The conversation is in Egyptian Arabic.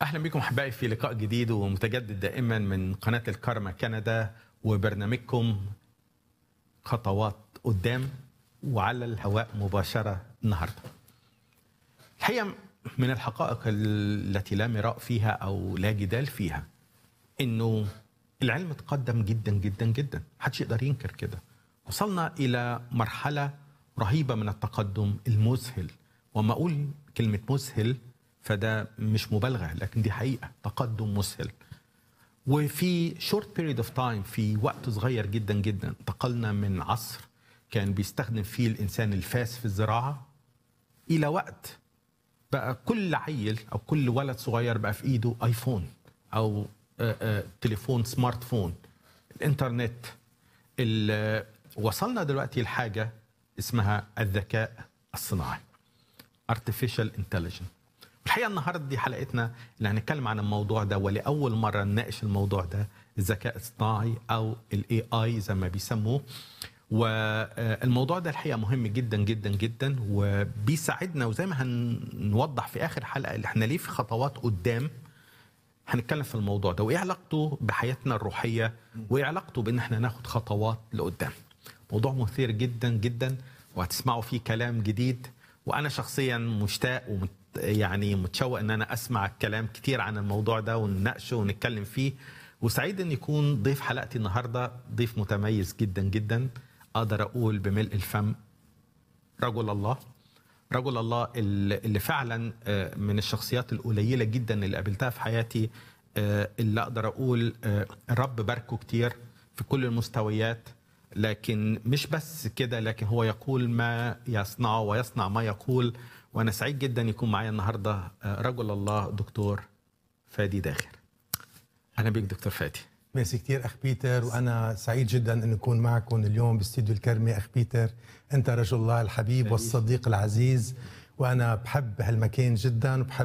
اهلا بكم احبائي في لقاء جديد ومتجدد دائما من قناه الكارما كندا وبرنامجكم خطوات قدام وعلى الهواء مباشره النهارده. الحقيقه من الحقائق التي لا مراء فيها او لا جدال فيها انه العلم تقدم جدا جدا جدا، محدش يقدر ينكر كده. وصلنا الى مرحله رهيبه من التقدم المذهل وما اقول كلمه مذهل فده مش مبالغه لكن دي حقيقه تقدم مسهل وفي شورت بيريد اوف تايم في وقت صغير جدا جدا انتقلنا من عصر كان بيستخدم فيه الانسان الفاس في الزراعه الى وقت بقى كل عيل او كل ولد صغير بقى في ايده ايفون او آآ آآ تليفون سمارت فون الانترنت وصلنا دلوقتي لحاجه اسمها الذكاء الصناعي artificial intelligence الحقيقه النهارده دي حلقتنا اللي هنتكلم عن الموضوع ده ولاول مره نناقش الموضوع ده الذكاء الصناعي او الاي اي زي ما بيسموه والموضوع ده الحقيقه مهم جدا جدا جدا وبيساعدنا وزي ما هنوضح في اخر حلقه اللي احنا ليه في خطوات قدام هنتكلم في الموضوع ده وايه علاقته بحياتنا الروحيه وايه علاقته بان احنا ناخد خطوات لقدام موضوع مثير جدا جدا وهتسمعوا فيه كلام جديد وانا شخصيا مشتاق ومت يعني متشوق ان انا اسمع كلام كتير عن الموضوع ده ونناقشه ونتكلم فيه وسعيد ان يكون ضيف حلقتي النهارده ضيف متميز جدا جدا اقدر اقول بملء الفم رجل الله رجل الله اللي فعلا من الشخصيات القليله جدا اللي قابلتها في حياتي اللي اقدر اقول الرب باركه كتير في كل المستويات لكن مش بس كده لكن هو يقول ما يصنعه ويصنع ما يقول وانا سعيد جدا يكون معايا النهارده رجل الله دكتور فادي داخر اهلا بيك دكتور فادي ميرسي كثير اخ بيتر وانا سعيد جدا ان اكون معكم اليوم باستديو الكرمي اخ بيتر انت رجل الله الحبيب والصديق العزيز وانا بحب هالمكان جدا وبحب